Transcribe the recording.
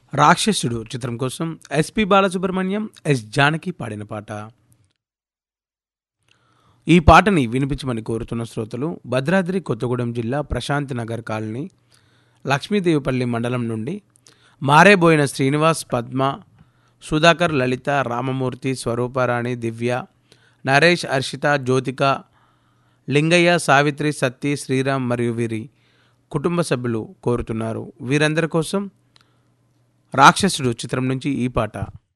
రాక్షసుడు చిత్రం కోసం ఎస్పి బాలసుబ్రహ్మణ్యం ఎస్ జానకి పాడిన పాట ఈ పాటని వినిపించమని కోరుతున్న శ్రోతలు భద్రాద్రి కొత్తగూడెం జిల్లా ప్రశాంతి నగర్ కాలనీ లక్ష్మీదేవిపల్లి మండలం నుండి మారేబోయిన శ్రీనివాస్ పద్మ సుధాకర్ లలిత రామమూర్తి స్వరూపారాణి దివ్య నరేష్ హర్షిత జ్యోతిక లింగయ్య సావిత్రి సత్తి శ్రీరామ్ మరియు వీరి కుటుంబ సభ్యులు కోరుతున్నారు వీరందరి కోసం రాక్షసుడు చిత్రం నుంచి ఈ పాట